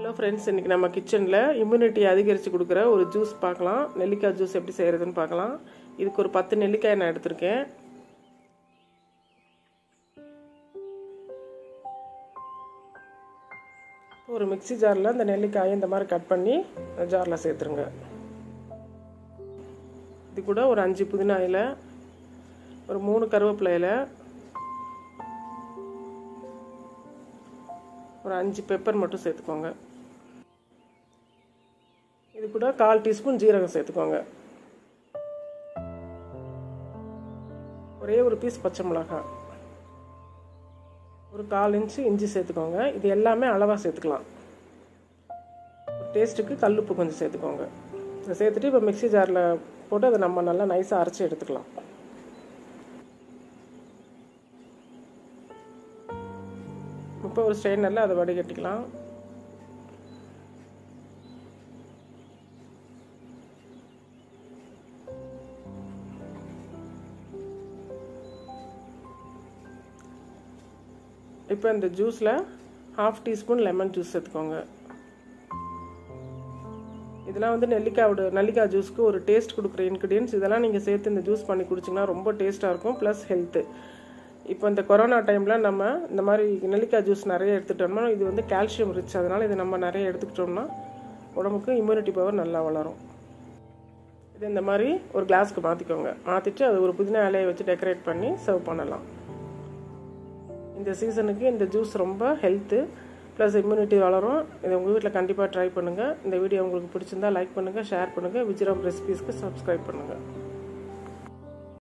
hello friends இன்றைக்கி நம்ம கிச்சனில் இம்யூனிட்டி அதிகரித்து கொடுக்குற ஒரு ஜூஸ் பார்க்கலாம் நெல்லிக்காய் ஜூஸ் எப்படி செய்கிறதுன்னு பார்க்கலாம் இதுக்கு ஒரு பத்து நெல்லிக்காய் நான் எடுத்திருக்கேன் ஒரு மிக்சி ஜாரில் இந்த நெல்லிக்காயை இந்த மாதிரி கட் பண்ணி ஜாரில் சேர்த்துருங்க இது கூட ஒரு அஞ்சு புதினா இலை ஒரு மூணு கருவேப்பிலை இலை ஒரு அஞ்சு பெப்பர் மட்டும் சேர்த்துக்கோங்க இது கூட கால் டீஸ்பூன் ஜீரகம் சேர்த்துக்கோங்க ஒரே ஒரு பீஸ் பச்சை மிளகாய் ஒரு கால் இன்ச்சு இஞ்சி சேர்த்துக்கோங்க இது எல்லாமே அளவாக சேர்த்துக்கலாம் டேஸ்ட்டுக்கு கல்லுப்பு கொஞ்சம் சேர்த்துக்கோங்க இதை சேர்த்துட்டு இப்போ மிக்சி ஜாரில் போட்டு அதை நம்ம நல்லா நைஸாக அரைச்சி எடுத்துக்கலாம் இப்போ ஒரு ஸ்ட்ரெயினரில் அதை வடிகட்டிக்கலாம் இப்போ இந்த ஜூஸில் ஹாஃப் டீஸ்பூன் லெமன் ஜூஸ் சேர்த்துக்கோங்க இதெல்லாம் வந்து நெல்லிக்காயோட நெல்லிக்காய் ஜூஸ்க்கு ஒரு டேஸ்ட் கொடுக்குற இன்க்ரீடியன்ஸ் இதெல்லாம் நீங்கள் சேர்த்து இந்த ஜூஸ் பண்ணி குடிச்சிங்கன்னா ரொம்ப டேஸ்ட்டாக இருக்கும் ப்ளஸ் ஹெல்த்து இப்போ இந்த கொரோனா டைமில் நம்ம இந்த மாதிரி நெல்லிக்காய் ஜூஸ் நிறைய எடுத்துட்டோம்னா இது வந்து கால்சியம் ரிச் அதனால் இது நம்ம நிறைய எடுத்துக்கிட்டோம்னா உடம்புக்கு இம்யூனிட்டி பவர் நல்லா வளரும் இது இந்த மாதிரி ஒரு கிளாஸ்க்கு மாற்றிக்கோங்க மாற்றிட்டு அது ஒரு புதினா இலையை வச்சு டெக்கரேட் பண்ணி சர்வ் பண்ணலாம் இந்த சீசனுக்கு இந்த ஜூஸ் ரொம்ப ஹெல்த்து ப்ளஸ் இம்யூனிட்டி வளரும் இதை உங்கள் வீட்டில் கண்டிப்பாக ட்ரை பண்ணுங்கள் இந்த வீடியோ உங்களுக்கு பிடிச்சிருந்தா லைக் பண்ணுங்கள் ஷேர் பண்ணுங்கள் விஜயராம் ரெசிபீஸ்க்கு சப்ஸ்கிரைப் பண்ணுங்கள்